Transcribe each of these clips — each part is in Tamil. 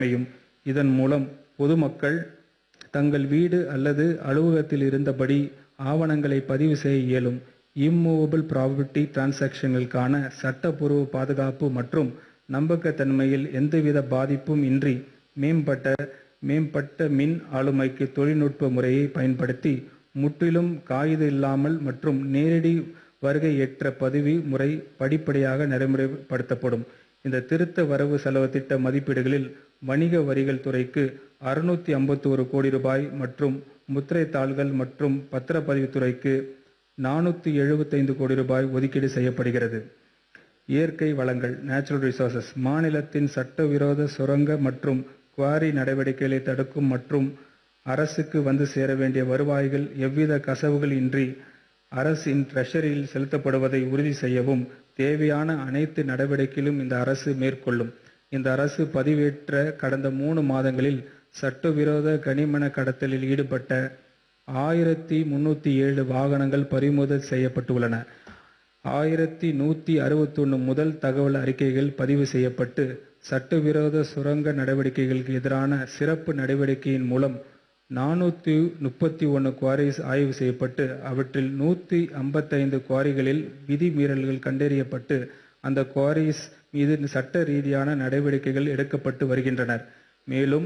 அமையும் இதன் மூலம் பொதுமக்கள் தங்கள் வீடு அல்லது அலுவலகத்தில் இருந்தபடி ஆவணங்களை பதிவு செய்ய இயலும் இம்மூவபிள் ப்ராப்பர்ட்டி டிரான்சாக்ஷன்களுக்கான சட்டப்பூர்வ பாதுகாப்பு மற்றும் நம்பகத்தன்மையில் எந்தவித பாதிப்பும் இன்றி மேம்பட்ட மேம்பட்ட மின் ஆளுமைக்கு தொழில்நுட்ப முறையை பயன்படுத்தி முற்றிலும் காகித இல்லாமல் மற்றும் நேரடி வருகையற்ற பதிவு முறை படிப்படியாக நடைமுறைப்படுத்தப்படும் இந்த திருத்த வரவு செலவு திட்ட மதிப்பீடுகளில் வணிக வரிகள் துறைக்கு அறுநூத்தி ஐம்பத்தோரு கோடி ரூபாய் மற்றும் முத்திரை தாள்கள் மற்றும் பத்திரப்பதிவுத்துறைக்கு நானூற்றி எழுபத்தைந்து கோடி ரூபாய் ஒதுக்கீடு செய்யப்படுகிறது இயற்கை வளங்கள் நேச்சுரல் ரிசோர்சஸ் மாநிலத்தின் சட்டவிரோத சுரங்க மற்றும் குவாரி நடவடிக்கைகளை தடுக்கும் மற்றும் அரசுக்கு வந்து சேர வேண்டிய வருவாய்கள் எவ்வித கசவுகள் இன்றி அரசின் ட்ரெஷரியில் செலுத்தப்படுவதை உறுதி செய்யவும் தேவையான அனைத்து நடவடிக்கைகளும் இந்த அரசு மேற்கொள்ளும் இந்த அரசு பதிவேற்ற கடந்த மூணு மாதங்களில் சட்டவிரோத கனிமண கடத்தலில் ஈடுபட்ட ஆயிரத்தி முன்னூற்றி ஏழு வாகனங்கள் பறிமுதல் செய்யப்பட்டுள்ளன ஆயிரத்தி நூற்றி அறுபத்தொன்று முதல் தகவல் அறிக்கைகள் பதிவு செய்யப்பட்டு சட்டவிரோத சுரங்க நடவடிக்கைகளுக்கு எதிரான சிறப்பு நடவடிக்கையின் மூலம் நானூற்றி முப்பத்தி ஒன்று குவாரிஸ் ஆய்வு செய்யப்பட்டு அவற்றில் நூற்றி ஐம்பத்தைந்து குவாரிகளில் விதிமீறல்கள் கண்டறியப்பட்டு அந்த குவாரிஸ் மீது சட்ட ரீதியான நடவடிக்கைகள் எடுக்கப்பட்டு வருகின்றனர் மேலும்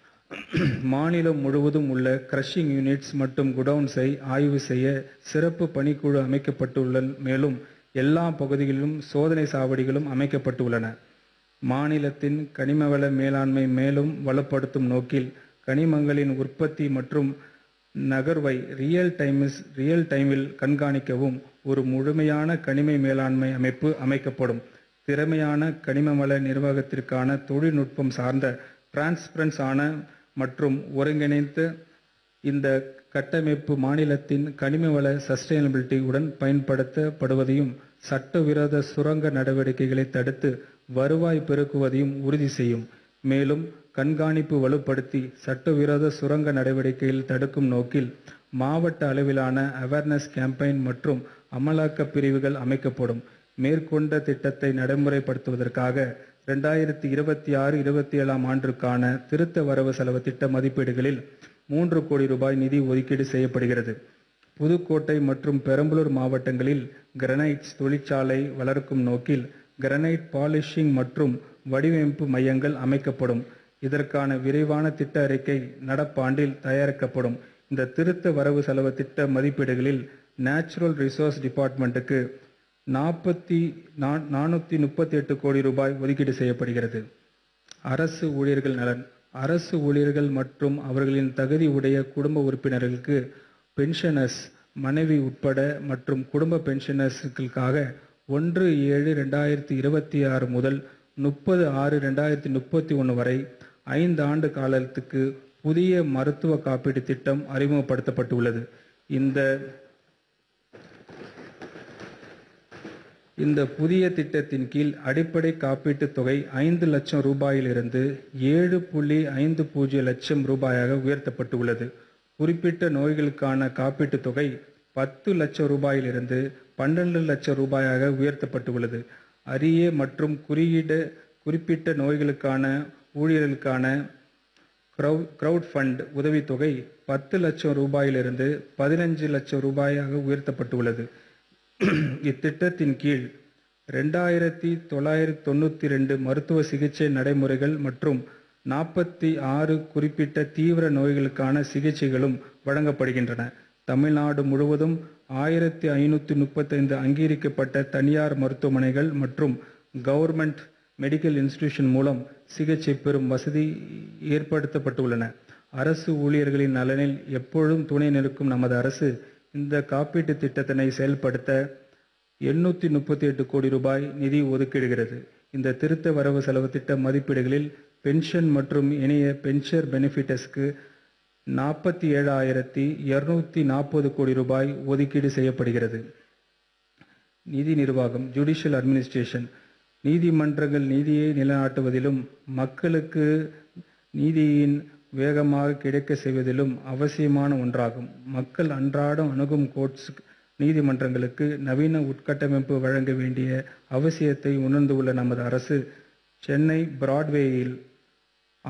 மாநிலம் முழுவதும் உள்ள கிரஷிங் யூனிட்ஸ் மற்றும் குடவுன்ஸை ஆய்வு செய்ய சிறப்பு பணிக்குழு அமைக்கப்பட்டுள்ள மேலும் எல்லா பகுதிகளிலும் சோதனை சாவடிகளும் அமைக்கப்பட்டுள்ளன மாநிலத்தின் கனிமவள மேலாண்மை மேலும் வலுப்படுத்தும் நோக்கில் கனிமங்களின் உற்பத்தி மற்றும் நகர்வை ரியல் டைமிஸ் ரியல் டைமில் கண்காணிக்கவும் ஒரு முழுமையான கனிம மேலாண்மை அமைப்பு அமைக்கப்படும் திறமையான கனிமவள நிர்வாகத்திற்கான தொழில்நுட்பம் சார்ந்த டிரான்ஸ்பரன்ஸ் ஆன மற்றும் ஒருங்கிணைந்த இந்த கட்டமைப்பு மாநிலத்தின் கனிமவள சஸ்டைனபிலிட்டி உடன் பயன்படுத்தப்படுவதையும் சட்டவிரோத சுரங்க நடவடிக்கைகளை தடுத்து வருவாய் பெருக்குவதையும் உறுதி செய்யும் மேலும் கண்காணிப்பு வலுப்படுத்தி சட்டவிரோத சுரங்க நடவடிக்கைகள் தடுக்கும் நோக்கில் மாவட்ட அளவிலான அவேர்னஸ் கேம்பெயின் மற்றும் அமலாக்க பிரிவுகள் அமைக்கப்படும் மேற்கொண்ட திட்டத்தை நடைமுறைப்படுத்துவதற்காக ரெண்டாயிரத்தி இருபத்தி ஆறு இருபத்தி ஏழாம் ஆண்டிற்கான திருத்த வரவு செலவு திட்ட மதிப்பீடுகளில் மூன்று கோடி ரூபாய் நிதி ஒதுக்கீடு செய்யப்படுகிறது புதுக்கோட்டை மற்றும் பெரம்பலூர் மாவட்டங்களில் கிரனைட்ஸ் தொழிற்சாலை வளர்க்கும் நோக்கில் கிரனைட் பாலிஷிங் மற்றும் வடிவமைப்பு மையங்கள் அமைக்கப்படும் இதற்கான விரைவான திட்ட அறிக்கை நடப்பாண்டில் தயாரிக்கப்படும் இந்த திருத்த வரவு செலவு திட்ட மதிப்பீடுகளில் நேச்சுரல் ரிசோர்ஸ் டிபார்ட்மெண்ட்டுக்கு நாற்பத்தி நானூற்றி முப்பத்தி எட்டு கோடி ரூபாய் ஒதுக்கீடு செய்யப்படுகிறது அரசு ஊழியர்கள் நலன் அரசு ஊழியர்கள் மற்றும் அவர்களின் தகுதி உடைய குடும்ப உறுப்பினர்களுக்கு பென்ஷனர்ஸ் மனைவி உட்பட மற்றும் குடும்ப பென்ஷனர்ஸுக்காக ஒன்று ஏழு ரெண்டாயிரத்தி இருபத்தி ஆறு முதல் முப்பது ஆறு ரெண்டாயிரத்தி முப்பத்தி ஒன்று வரை ஐந்து ஆண்டு காலத்துக்கு புதிய மருத்துவ காப்பீடு திட்டம் அறிமுகப்படுத்தப்பட்டுள்ளது இந்த இந்த புதிய திட்டத்தின் கீழ் அடிப்படை காப்பீட்டுத் தொகை ஐந்து லட்சம் ரூபாயிலிருந்து ஏழு புள்ளி ஐந்து பூஜ்ஜியம் லட்சம் ரூபாயாக உயர்த்தப்பட்டுள்ளது குறிப்பிட்ட நோய்களுக்கான காப்பீட்டுத் தொகை பத்து லட்சம் ரூபாயிலிருந்து பன்னெண்டு லட்சம் ரூபாயாக உயர்த்தப்பட்டுள்ளது அரிய மற்றும் குறியீடு குறிப்பிட்ட நோய்களுக்கான ஊழியர்களுக்கான கிரவுட் ஃபண்ட் உதவித்தொகை பத்து லட்சம் ரூபாயிலிருந்து பதினஞ்சு லட்சம் ரூபாயாக உயர்த்தப்பட்டுள்ளது இத்திட்டத்தின் கீழ் ரெண்டாயிரத்தி தொள்ளாயிரத்தி தொண்ணூற்றி ரெண்டு மருத்துவ சிகிச்சை நடைமுறைகள் மற்றும் நாற்பத்தி ஆறு குறிப்பிட்ட தீவிர நோய்களுக்கான சிகிச்சைகளும் வழங்கப்படுகின்றன தமிழ்நாடு முழுவதும் ஆயிரத்தி ஐநூற்றி முப்பத்தைந்து அங்கீகரிக்கப்பட்ட தனியார் மருத்துவமனைகள் மற்றும் கவர்மெண்ட் மெடிக்கல் இன்ஸ்டிடியூஷன் மூலம் சிகிச்சை பெறும் வசதி ஏற்படுத்தப்பட்டுள்ளன அரசு ஊழியர்களின் நலனில் எப்பொழுதும் துணை நிற்கும் நமது அரசு இந்த காப்பீட்டு திட்டத்தினை செயல்படுத்த எண்ணூற்றி முப்பத்தி எட்டு கோடி ரூபாய் நிதி ஒதுக்கிடுகிறது இந்த திருத்த வரவு செலவு திட்ட மதிப்பீடுகளில் பென்ஷன் மற்றும் இணைய பென்ஷர் பெனிஃபிட்டஸ்க்கு நாற்பத்தி ஏழாயிரத்தி இரநூத்தி நாற்பது கோடி ரூபாய் ஒதுக்கீடு செய்யப்படுகிறது நிதி நிர்வாகம் ஜுடிஷியல் அட்மினிஸ்ட்ரேஷன் நீதிமன்றங்கள் நீதியை நிலைநாட்டுவதிலும் மக்களுக்கு நீதியின் வேகமாக கிடைக்க செய்வதிலும் அவசியமான ஒன்றாகும் மக்கள் அன்றாடம் அணுகும் கோர்ட்ஸ் நீதிமன்றங்களுக்கு நவீன உட்கட்டமைப்பு வழங்க வேண்டிய அவசியத்தை உணர்ந்துள்ள நமது அரசு சென்னை பிராட்வேயில்